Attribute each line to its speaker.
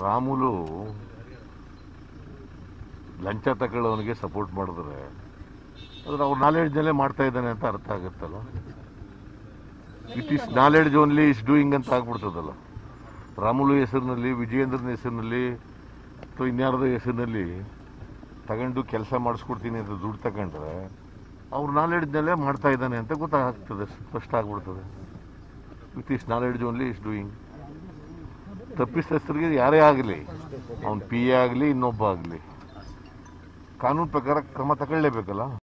Speaker 1: ರಾಮುಲು ಲಂಚ ತಗೊಳ್ಳೋನಿಗೆ ಸಪೋರ್ಟ್ ಮಾಡಿದ್ರೆ ಅದ್ರ ಅವ್ರ ನಾಲೆಡ್ಜ್ನಲ್ಲೇ ಮಾಡ್ತಾ ಇದ್ದಾನೆ ಅಂತ ಅರ್ಥ ಆಗುತ್ತಲ್ಲ it is knowledge only is doing ಅಂತ ಆಗ್ಬಿಡ್ತದಲ್ಲ ರಾಮುಲು ಹೆಸರಿನಲ್ಲಿ ವಿಜಯೇಂದ್ರನ ಹೆಸರಿನಲ್ಲಿ ಅಥವಾ ಇನ್ಯಾರದ ಹೆಸರಿನಲ್ಲಿ ತಗೊಂಡು ಕೆಲಸ ಮಾಡಿಸ್ಕೊಡ್ತೀನಿ ಅಂತ ದುಡ್ಡು ತಗೊಂಡ್ರೆ ಅವ್ರ ನಾಲೆಡ್ಜ್ನಲ್ಲೇ ಮಾಡ್ತಾ ಇದ್ದಾನೆ ಅಂತ ಗೊತ್ತಾಗ್ತದೆ ಸ್ಪಷ್ಟ ಆಗ್ಬಿಡ್ತದೆ with is knowledge only is doing ತಪ್ಪಿತಸ್ಥರಿಗೆ ಯಾರೇ ಆಗಲಿ ಅವ್ನು ಪಿ ಎ ಆಗಲಿ ಇನ್ನೊಬ್ಬ ಆಗಲಿ ಕಾನೂನು ಪ್ರಕಾರ ಕ್ರಮ ತಗೊಳ್ಳೇಬೇಕಲ್ಲ